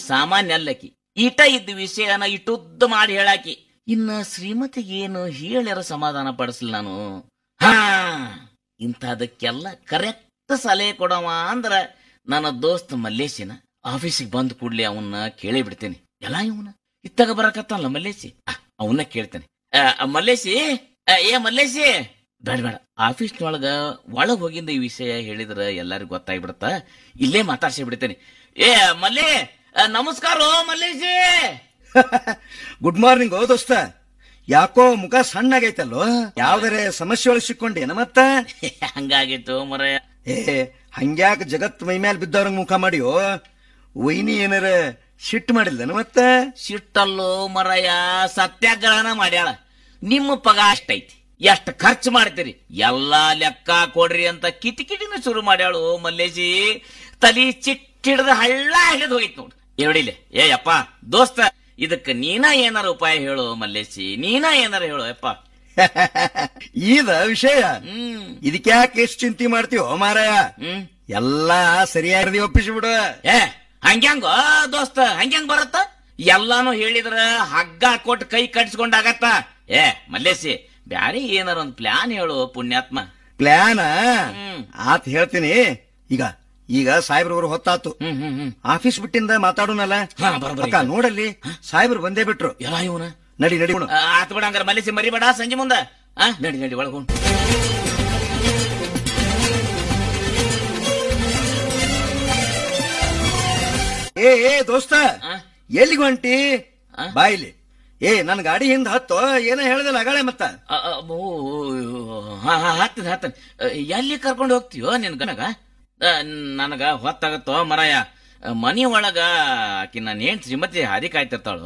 ಸಾಮಾನ್ಯ ಅಲ್ಲಕಿ ಈಟ ಇದ್ದ ವಿಷಯನ ಇಟ್ಟುದ್ದ ಮಾಡಿ ಹೇಳಾಕಿ ಇನ್ನ ಶ್ರೀಮತಿಗೇನು ಹೇಳ್ಯಾರ ಸಮಾಧಾನ ಪಡಿಸ್ಲಿ ನಾನು ಹಾ ಇಂಥದಕ್ಕೆಲ್ಲ ಕರೆಕ್ಟ್ ಸಲಹೆ ಕೊಡವ ಅಂದ್ರ ನನ್ನ ದೋಸ್ತ್ ಮಲ್ಲೇಶಿನ ಆಫೀಸಿಗೆ ಬಂದ್ ಕೂಡ್ಲಿ ಅವನ್ನ ಕೇಳೇ ಬಿಡ್ತೇನೆ ಎಲ್ಲ ಇವನ ಇತ್ತಾಗ ಬರಕತ್ತಲ್ಲ ಮಲ್ಲೇಶಿ ಅವನ್ನ ಕೇಳ್ತೇನೆ ಆ, ಆ, ಮಲ್ಲೇಶಿ ಆ, ಏ ಮಲ್ಲೇಶಿ ಬೇಡ ಬೇಡ ಆಫೀಸ್ನೊಳಗ ಒಳಗ್ ಹೋಗಿಂದ ಈ ವಿಷಯ ಹೇಳಿದ್ರ ಎಲ್ಲರಿಗೂ ಗೊತ್ತಾಗ್ಬಿಡತ್ತ ಇಲ್ಲೇ ಮಾತಾಡ್ಸಿ ಬಿಡ್ತೇನೆ ಏ ಮಲ್ಲೆ ಆ, ನಮಸ್ಕಾರ ಮಲ್ಲೇಶಿ ಗುಡ್ ಮಾರ್ನಿಂಗ್ ಓ ದೋಸ್ತ ಯಾಕೋ ಮುಖ ಸಣ್ಣಾಗೈತಲ್ಲೋ ಯಾವ್ದಾರೆ ಸಮಸ್ಯೆ ಒಳಗೆ ಸಿಕ್ಕೊಂಡೇನ ಮತ್ತ ಹಂಗಾಗಿತ್ತು ಮರ ಏ ಹಂಗ್ಯಾಕ ಜಗತ್ ಮೈ ಮ್ಯಾಲ್ ಬಿದ್ದವ್ರಂಗ್ ಮುಖ ಮಾಡಿಯೋ ವೈನಿ ಏನಾರ ಸಿಟ್ಟು ಮಾಡಿಲ್ದನ ಮತ್ತ ಸಿಟ್ಟಲ್ಲೋ ಮರಯ ಸತ್ಯಾಗ್ರಹನ ಮಾಡ್ಯಾಳ ನಿಮ್ಮ ಪಗ ಅಷ್ಟೈತಿ ಎಷ್ಟ್ ಖರ್ಚು ಮಾಡ್ತೀರಿ ಎಲ್ಲಾ ಲೆಕ್ಕ ಕೊಡ್ರಿ ಅಂತ ಕಿಟಿಕಿಟಿನ ಶುರು ಮಾಡ್ಯಾಳು ಮಲ್ಲೇಶಿ ತಲಿ ಚಿಟ್ಟಿಡ್ದ ಹಳ್ಳ ಹಿಡಿದು ಹೋಗಿತ್ ನೋಡು ಎವಡಿಲೆ ಏ ಅಪ್ಪ ದೋಸ್ತ ಇದಕ್ಕ ನೀನ ಏನಾರ ಉಪಾಯ ಹೇಳು ಮಲ್ಲೇಶಿ ನೀನ ಏನಾರ ಹೇಳು ಯಪ್ಪ ಈದ ವಿಷಯ ಹ್ಮ್ ಇದಕ್ಯಾಕೆ ಎಷ್ಟ್ ಚಿಂತೆ ಮಾಡ್ತೀವೋ ಮಾರಾಯ ಹ್ಮ್ ಎಲ್ಲಾ ಸರಿಯಾಗಿ ಒಪ್ಪಿಸ್ಬಿಡು ಏ ಹಂಗ್ಯಾಂಗ ದೋಸ್ತ ಹಂಗ್ಯಾಂಗ ಬರತ್ತ ಎಲ್ಲಾನು ಹೇಳಿದ್ರ ಹಗ್ಗ ಕೊಟ್ಟು ಕೈ ಕಟ್ಸ್ಕೊಂಡಾಗತ್ತ ಏ ಮಲ್ಲೇಸಿ ಬ್ಯಾರೆ ಏನಾರ ಒಂದ್ ಪ್ಲಾನ್ ಹೇಳು ಪುಣ್ಯಾತ್ಮ ಪ್ಲಾನ್ ಹ್ಮ್. ಆತ್ ಹೇಳ್ತೀನಿ ಈಗ ಈಗ ಸಾಹೇಬ್ರವ್ರು ಹೊತ್ತಾತು ಹ್ಮ್ ಹ್ಮ್ ಹ್ಮ್ ಆಫೀಸ್ ಬಿಟ್ಟಿಂದ ಮಾತಾಡೋನಲ್ಲ ಹಾ, ಬರೋಬ್ಬರಿ. ಅಕ್ಕ ನೋಡಲ್ಲಿ ಸಾಹೇಬ್ರು ಬಂದೇ ಬಿಟ್ರು ಎಲ್ಲ ಇವನ ನಡಿ ನಡಿ ಉಣ್ಣು. ಆತ್ ಬಿಡ ಹಂಗಾರ ಮಲ್ಲೇಸಿ ಮರಿಬೇಡ ಸಂಜೆ ಮುಂದ ಆ ನಡಿ ನಡಿ ಒಳಗ ಏ ಏ ದೋಸ್ತ ಆ? ಎಲ್ಲಿಗೆ ಹೊಂಟಿ ಆ? ಬಾಯಿಲಿ ಏ ನನ್ ಗಾಡಿ ಹಿಂದ್ ಹತ್ತೋ ಏನೋ ಹೇಳ್ದಲ್ಲ ಅಗಾಳೆ ಮತ್ತ ಹತ್ತದ ಹತ್ತ ಎಲ್ಲಿ ಕರ್ಕೊಂಡು ಹೋಗ್ತೀಯೋ ನಿನ್ ಗನಗ ನನಗ ಹೊತ್ತಾಗತ್ತೋ ಮರಾಯ ಮನಿ ಒಳಗ ಆಕಿ ನನ್ನ ಹೆಂಡ್ ಶ್ರೀಮತಿ ಹಾದಿ ಕಾಯ್ತಿರ್ತಾಳು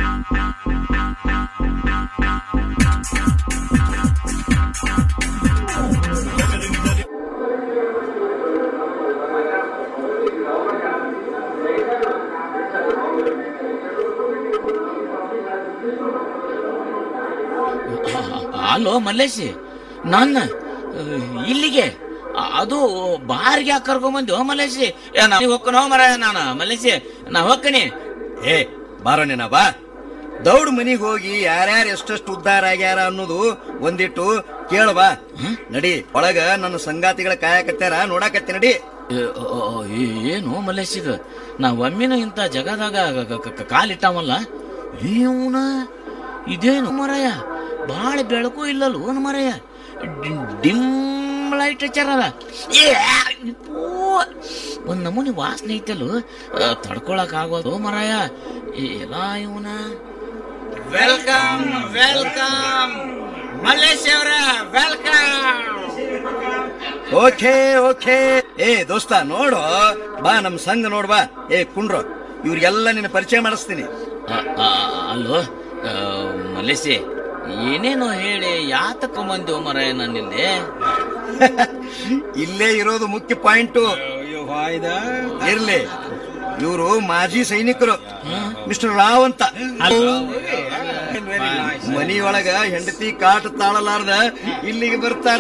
ಅಲ್ಲೋ ಮಲ್ಲೇಶಿ ನನ್ನ ಇಲ್ಲಿಗೆ ಅ- ಅದು ಬಾರ್ಗೆ ಯಾಕೆ ಕರ್ಕೊಂಬಂದು ಮಲ್ಲೇಶಿ ಏ ನಾ ಹೊಕ್ಕನೋ ಮರ ನಾನು ಮಲ್ಲೇಶಿ ನಾ ಹೊಕ್ಕನಿ ಏ ಬಾರೋ ನೀನ ಬಾ ದೌಡ್ ಮನಿಗ್ ಹೋಗಿ ಯಾರ್ಯಾರು ಎಷ್ಟೆಷ್ಟು ಉದ್ಧಾರ ಆಗ್ಯಾರ ಅನ್ನೋದು ಒಂದಿಟ್ಟು ಕೇಳ ಬಾ ನಡಿ ಒಳಗ ನನ್ನ ಸಂಗಾತಿಗಳ ಕಾಯಕತ್ಯಾರ ನೋಡಾಕತ್ತಿ ನಡಿ ಏ, ಅ, ಅ, ಅ, ಏ- ಏನು ಮಲ್ಲೇಶಿಗ ನಾ ಒಮ್ಮಿನೂ ಇಂಥ ಜಗದಾಗ ಕ- ಕ- ಕ- ಕಾಲಿಟ್ಟಾವಲ್ಲ ಇವನ ಇದೇನು ಮರಯ ಬಾಳ ಬೆಳಕು ಇಲ್ಲಲ್ಲ ಮರಯ ಡಿಮ್ ಲೈಟ್ ಹಚ್ಚಾರಲ್ಲ ಏ ಇಪ್ಪೂ, ಒಂದ್ ನಮೂನಿ ವಾಸನೆ ಐತಲ್ಲ ತಡ್ಕೊಳಕ್ ಆಗೋದು ಮರಾಯ ಎಲ್ಲ ಇವನ ವೆಲ್ಕಮ್ ವೆಲ್ಕಮ್ ಮಲ್ಲೇಶ್ ಅವರ ವೆಲ್ಕಮ್ ಓಕೆ ಓಕೆ ಏ ದೋಸ್ತ ನೋಡು ಬಾ ನಮ್ ಸಂಘ ನೋಡ್ ಬಾ ಏ ಕುಂಡ್ರು ಇವ್ರಿಗೆಲ್ಲ ನಿನ್ನ ಪರಿಚಯ ಮಾಡಿಸ್ತೀನಿ ಅ- ಅ- ಅಲ್ಲೋ ಆ, ಮಲೇಸಿ ಏನೇನೋ ಹೇಳಿ ಯಾತಕ ಮಂದಿ ಮರ ನನ್ನಿಲ್ಲಿ ಇಲ್ಲೇ ಇರೋದು ಮುಖ್ಯ ಪಾಯಿಂಟ್ ಇರ್ಲಿ ಇವರು ಮಾಜಿ ಸೈನಿಕರು ಮಿಸ್ಟರ್ ರಾವ್ ಅಂತ ಮನಿಯೊಳಗ ಹೆಂಡತಿ ಕಾಟ ತಾಳಲಾರ್ದ ಇಲ್ಲಿಗೆ ಬರ್ತಾರ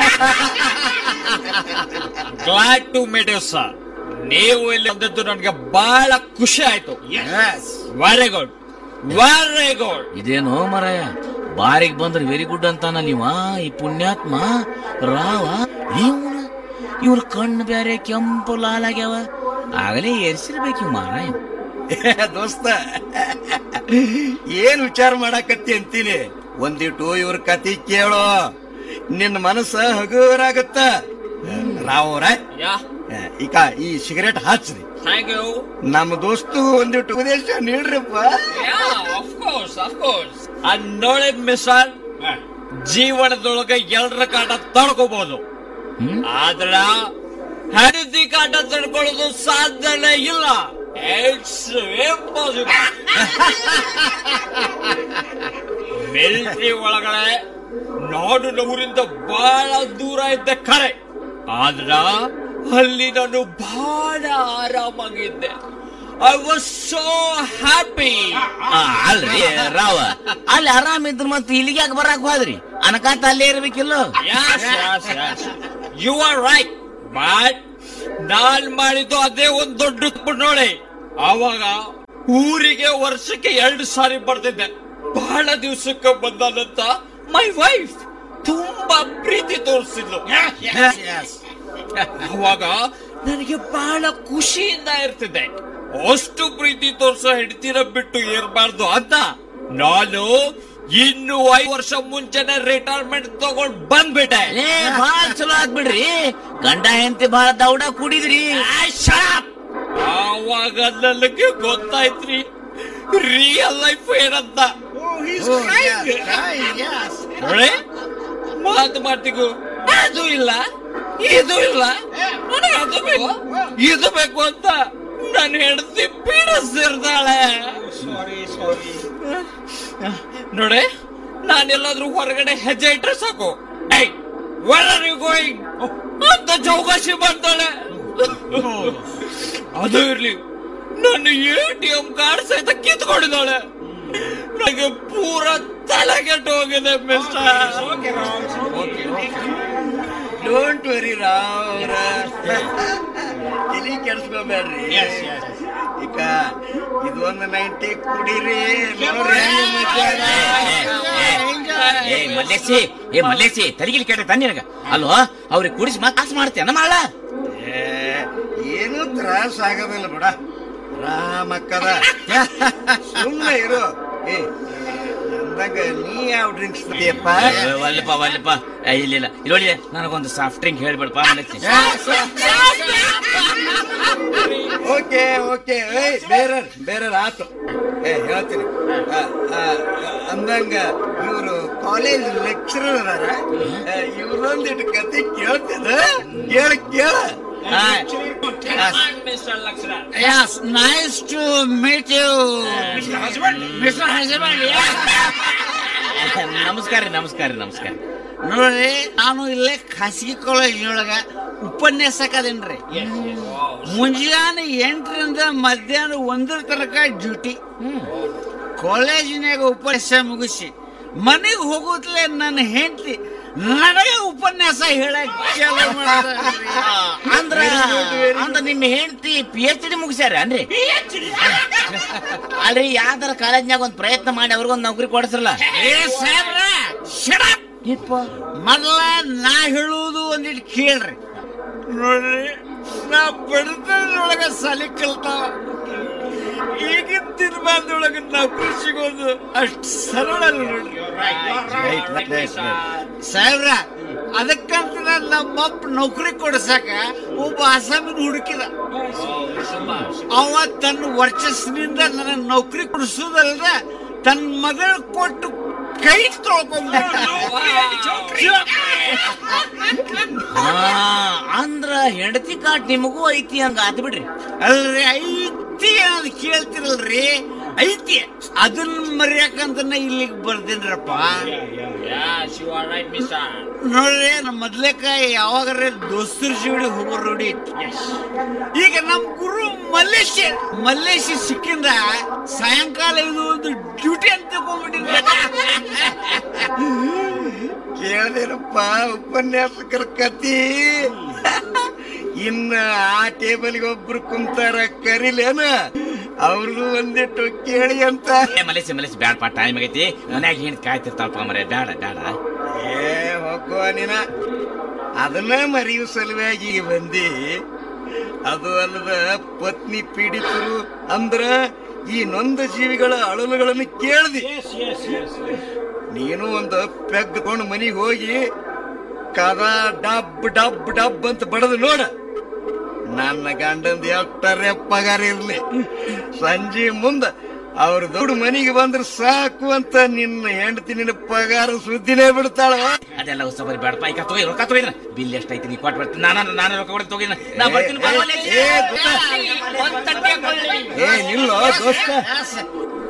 glad to meet you sir ನೀವು ಇಲ್ಲಿ ಬಂದದ್ದು ನನಗೆ ಬಹಳ ಖುಷಿ ಆಯ್ತು ವೆರಿ ಗುಡ್ ವೆರಿ ಗುಡ್ ಇದೇನೋ ಮರಾಯ ಬಾರಿಗೆ ಬಂದ್ರೆ ವೆರಿ ಗುಡ್ ಅಂತಾನ ನೀವ ಈ ಪುಣ್ಯಾತ್ಮ ರಾವ ಇವನ ಇವ್ರ ಕಣ್ಣು ಬ್ಯಾರೆ ಕೆಂಪು ಲಾಲಾಗ್ಯಾವ ಆಗಲೇ ಏರ್ಸಿರ್ಬೇಕು ಇವ್ ಮಾರಾಯ ದೋಸ್ತ ಏನ್ ವಿಚಾರ ಮಾಡಾಕತ್ತಿ ಅಂತೀನಿ ಒಂದಿಟ್ಟು ಇವ್ರ ಕತಿ ಕೇಳೋ ನಿನ್ನ ಮನಸ್ಸ ಹಗುರಾಗತ್ತ ರಾವ್ರ ಯಾ ಈಗ ಈ ಸಿಗರೇಟ್ ಹಚ್ಚ್ರಿ ಥ್ಯಾಂಕ್ ಯು ನಮ್ಮ ದೋಸ್ತು ಒಂದಿಟ್ಟು ಉಪದೇಶ ನೀಡ್ರಪ್ಪ yeah of course of course ನೋಡಿ ಮಿಸಲ್ ಜೀವನದೊಳಗೆ ಎಲ್ಲರ ಕಾಟ ತಡ್ಕೋಬಹುದು ಹ್ಮ್ ಆದ್ರ ಹೆಂಡತಿ ಕಾಟ ತಡ್ಕೊಳ್ಳೋದು ಸಾಧ್ಯನೇ ಇಲ್ಲ ಇಟ್ಸ್ ಇಂಪಾಸಿಬಲ್ ಮಿಲಿಟರಿ ಒಳಗಡೆ ನಾಡು ನವರಿಂದ ಬಹಳ ದೂರ ಇದ್ದೆ ಖರೆ ಆದ್ರ ಅಲ್ಲಿ ನಾನು ಬಹಳ ಆರಾಮಾಗಿದ್ದೆ ಐ ವಾಸ್ ಸೋ ಹ್ಯಾಪಿ ಆ, ಅಲ್ರಿ ರಾವ ಅಲ್ಲಿ ಆರಾಮಿದ್ರು ಮತ್ತೆ ಇಲ್ಲಿಗೆ ಯಾಕೆ ಬರಾಕ್ ಹೋದ್ರಿ ಅನಕಾತ ಅಲ್ಲೇ ಇರ್ಬೇಕಿಲ್ಲ Yes, yes, yes. You are right. But ನಾನ್ ಮಾಡಿದ್ದು ಅದೇ ಒಂದ್ ದೊಡ್ಡ ತಪ್ಪು ನೋಡಿ ಅವಾಗ ಊರಿಗೆ ವರ್ಷಕ್ಕೆ ಎರಡು ಸಾರಿ ಬರ್ತಿದ್ದೆ ಬಹಳ ದಿವಸಕ್ಕೆ ಬಂದಾನಂತ ಮೈ ವೈಫ್ ತುಂಬಾ ಪ್ರೀತಿ ತೋರಿಸಿದ್ಲು ಅವಾಗ ನನಗೆ ಬಹಳ ಖುಷಿಯಿಂದ ಇರ್ತಿದ್ದೆ ಅಷ್ಟು ಪ್ರೀತಿ ತೋರ್ಸೋ ಹೆಂಡತಿನ ಬಿಟ್ಟು ಇರಬಾರ್ದು ಅಂತ ನಾನು ಇನ್ನು ಐದು ವರ್ಷ ಮುಂಚೆನೆ ರಿಟೈರ್ಮೆಂಟ್ ತಗೊಂಡ್ ಬಂದ್ಬಿಟ್ಟೆ ಏ ಬಾಳ ಚಲೋ ಆಗ್ಬಿಡ್ರಿ ಗಂಡ ಹೆಂಡತಿ ಬಾಳ ದೌಡ ಕುಡಿದ್ರಿ ಆವಾಗ ನನಗೆ ಗೊತ್ತಾಯ್ತ್ರಿ ರಿಯಲ್ ಲೈಫ್ ಏನಂತ ನೋಡಿ ಮಾತು ಮಾತಿಗೂ ಅದು ಇಲ್ಲ ಇದು ಇಲ್ಲ ನನಗೆ ಅದು ಬೇಕು ಇದು ಬೇಕು ಅಂತ ನನ್ನ ಹೆಂಡತಿ ಪೀಡಿಸ್ತಿರ್ತಾಳೆ ನೋಡಿ ನಾನೆಲ್ಲಾದ್ರೂ ಹೊರಗಡೆ ಹೆಜ್ಜೆ ಇಟ್ರೆ ಸಾಕು ಏಯ್ where are you going ಅಂತ ಚೌಕಾಶಿ ಮಾಡ್ತಾಳೆ ಅದು ಇರ್ಲಿ ನನ್ನ ಎ ಟಿ ಎಂ ಕಾರ್ಡ್ ಸಹಿತ ಕಿತ್ಕೊಂಡಿದ್ದಾಳೆ ನನಗೆ ಪೂರ ತಲೆಗೆಟ್ಟು ಹೋಗಿದೆ ಮಿಸ್ಟರ್ ಡೋಂಟ್ ವೆರಿ ರಾವ್ರ ತಲಿ ಕೆಡ್ಸ್ಕೋಬೇಡ್ರಿ ಈಗ ಇದೊಂದು ನೈಂಟಿ ಕುಡೀರಿ ನೋಡ್ರಿ ಹೆಂಗ್ ಮಜಾ ಅದ. ಏ ಮಲ್ಲೇಸಿ ಏ ಮಲ್ಲೇಸಿ ತರಿಗಿಲ್ ಕೇಳಿ ತನ್ನಿನಗ ಅಲ್ವೋ ಅವ್ರಿಗೆ ಕುಡಿಸಿ ಮತ್ ಕಾಸು ಮಾಡ್ತೇನ ಮಾಡ ಏ, ಏನೂ ತ್ರಾಸ ಆಗೋದಿಲ್ಲ ಬಿಡ ರಾಮಕ್ಕದ ಸುಮ್ಮನೆ ಇರು ಏ ಅಂದಾಗ ನೀ ಯಾವ ಡ್ರಿಂಕ್ಸ್ ತಡಿಯಪ್ಪ ಒಲ್ಲಪ್ಪ ಒಲ್ಲಪ್ಪ ಏ, ಇಲ್ಲ ಇಲ್ಲ ಇಲ್ಲಿ ನೋಡಿ ನನಗೊಂದು ಸಾಫ್ಟ್ ಡ್ರಿಂಕ್ ಹೇಳ್ಬಿಡಪ್ಪ ಮಲ್ಲೇಸಿ ಓಕೆ ಓಕೆ ಏಯ್ ಬೇರೆ ಬೇರೆ ಆತು ಏ ಹೇಳ್ತೀನಿ ಆ, ಆ, ಅಂದಂಗ ಇವರು ಕಾಲೇಜ್ ಲೆಕ್ಚರರ್ ಅದಾರ ಇವ್ರೊಂದಿಟ್ಟು ಕತೆ ಕೇಳ್ತಿದ ಕೇಳ ಕೇಳ Yes, nice to meet you, Mr. Husband. ನಮಸ್ಕಾರ ರೀ ನಮಸ್ಕಾರ ರೀ ನಮಸ್ಕಾರ ನೋಡ್ರಿ ನಾನು ಇಲ್ಲೇ ಖಾಸಗಿ ಕಾಲೇಜಿನೊಳಗ ಉಪನ್ಯಾಸಕದೇನ್ರಿ ಮುಂಜಾನೆ ಎಂಟರಿಂದ ಮಧ್ಯಾಹ್ನ ಒಂದರ ತನಕ ಡ್ಯೂಟಿ ಕಾಲೇಜಿನಾಗ ಉಪನ್ಯಾಸ ಮುಗಿಸಿ ಮನೆಗೆ ಹೋಗೋದ್ಲೆ ನನ್ನ ಹೆಂಡತಿ ನನಗೆ ಉಪನ್ಯಾಸ ಹೇಳಕ್ ಚಾಲು ಮಾಡ್ತಾಳ್ರಿ. ಅಂದ್ರ ಅಂದ್ರ ನಿಮ್ಮ ಹೆಂಡತಿ ಪಿ ಎಚ್ ಡಿ ಮುಗಿಸ್ಯಾರ ಅನ್ರಿ ಅಲ್ರಿ ಯಾವ್ದಾರ ಕಾಲೇಜ್ನಾಗ ಒಂದ್ ಪ್ರಯತ್ನ ಮಾಡಿ ಅವ್ರಿಗೊಂದ್ ನೌಕರಿ ಕೊಡಿಸ್ರಲ್ಲ ಏ ಸಾಹೇಬ್ರ shut up. ಮೊದಲ ನಾ ಹೇಳುವುದು ಒಂದಿಟ್ಟು ಕೇಳ್ರಿ ನೋಡ್ರಿ ನಾ ಬಡತನದೊಳಗ ಸಾಲಿ ಕಲ್ತಾವ ಈಗಿನ ದಿನಮಾನದೊಳಗ ನೌಕರಿ ಸಿಗೋದು ಅಷ್ಟು ಸರಳ ಅಲ್ಲ ನೋಡ್ರಿ ಸಾಹೇಬ್ರ ಅದಕ್ಕಂತ ನಾನ್ ನಮ್ಮಪ್ಪ ನೌಕರಿ ಕೊಡ್ಸಾಕ ಒಬ್ಬ ಅಸಾಮಿನ ಹುಡುಕಿದ ಅವ ತನ್ನ ವರ್ಚಸ್ಸಿನಿಂದ ನನ್ನ ನೌಕರಿ ಕೊಡಿಸೋದಲ್ದ ತನ್ನ ಮಗಳ ಕೊಟ್ಟು ಕೈ ಆ, ಅಂದ್ರ ಹೆಂಡತಿ ಕಾಟ್ ನಿಮಗೂ ಐತಿ ಹಂಗ ಆತ್ ಬಿಡ್ರಿ ಅಲ್ರಿ ಐತಿ ಅಂತ ಕೇಳ್ತಿರಲ್ರಿ ಐತಿ ಅದನ್ನ ಮರ್ಯಾಕಂತ ನಾ ಇಲ್ಲಿಗೆ ಬರ್ದೇನ್ರಪ್ಪ ನೋಡ್ರಿ ನಮ್ಮ ಮೊದ್ಲೇಕ ಯಾವಾಗಾರ ದೋಸ್ತರ ಜೋಡಿ ಹೋಗೋ ರೂಢಿ ಇತ್ತು ಈಗ ನಮ್ ಗುರು ಮಲ್ಲೇಶ್ ಮಲ್ಲೇಶ್ ಸಿಕ್ಕಿಂದ ಸಾಯಂಕಾಲ ಇದು ಒಂದು ಡ್ಯೂಟಿ ಅಂತ ತಗೊಂಡ್ಬಿಟ್ಟಿದ್ರೆ ಕೇಳ್ದೇನಪ್ಪ ಉಪನ್ಯಾಸಕರ ಕತಿ ಇನ್ನ ಆ ಟೇಬಲ್ಗೆ ಒಬ್ರು ಕುಂತಾರ ಕರಿಲೇನ ಅವ್ರದ್ದು ಒಂದಿಟ್ಟು ಕೇಳಿ ಅಂತ ಏ ಮಲೇಸಿ ಮಲೇಸಿ ಬ್ಯಾಡಪ್ಪ ಟೈಮ್ ಆಗೈತಿ ಮನ್ಯಾಗ ಹೆಂಡ್ ಕಾಯ್ತಿರ್ತಾಳಪ್ಪ ಮರೆ ಬ್ಯಾಡ ಬ್ಯಾಡ ಏ ಹೋಗುವ ನೀನ ಅದನ್ನ ಮರೆಯುವ ಸಲುವಾಗಿ ಬಂದಿ ಅದು ಅಲ್ಲದ ಪತ್ನಿ ಪೀಡಿತರು ಅಂದ್ರ ಈ ನೊಂದ ಜೀವಿಗಳ ಅಳಲುಗಳನ್ನು ಕೇಳ್ದಿ ನೀನು ಒಂದು ಪೆಗ್ ತಗೊಂಡು ಮನಿಗೆ ಹೋಗಿ ಕದ ಡಬ್ ಡಬ್ ಡಬ್ ಅಂತ ಬಡದು ನೋಡ ನನ್ನ ಗಂಡಂದ ಎಷ್ಟರೇ ಪಗಾರ ಇರ್ಲಿ ಸಂಜೆ ಮುಂದ ಅವ್ರ ದೊಡ್ಡ ಮನಿಗೆ ಬಂದ್ರೆ ಸಾಕು ಅಂತ ನಿನ್ನ ಹೆಂಡತಿ ನಿನ್ನ ಪಗಾರ ಸುದ್ದಿನೇ ಬಿಡ್ತಾಳ ಅದೆಲ್ಲ ಉತ್ಸವ ಬೇಡಪ್ಪ ಈಗ ತಗೋರಿ ರೊಕ್ಕ ತಗೋಯ್ನ ಬಿಲ್ ಎಷ್ಟೈತಿ ನೀ ಕೊಟ್ಟು ಬರ್ತೀನಿ ನಾನು ನಾನು ರೊಕ್ಕ ಕೊಡ್ತೀನಿ ತಗೋಯ್ನ ನಾ ಬರ್ತೀನಿ ಬಾ ಮಲೇಸಿ. ಏ, ದೋಸ್ತ. ಒಂದ್ ತಟ್ಟೆ ಕೊಡ್ಲಿ. ಏ ನಿಲ್ಲೋ ದೋಸ್ತ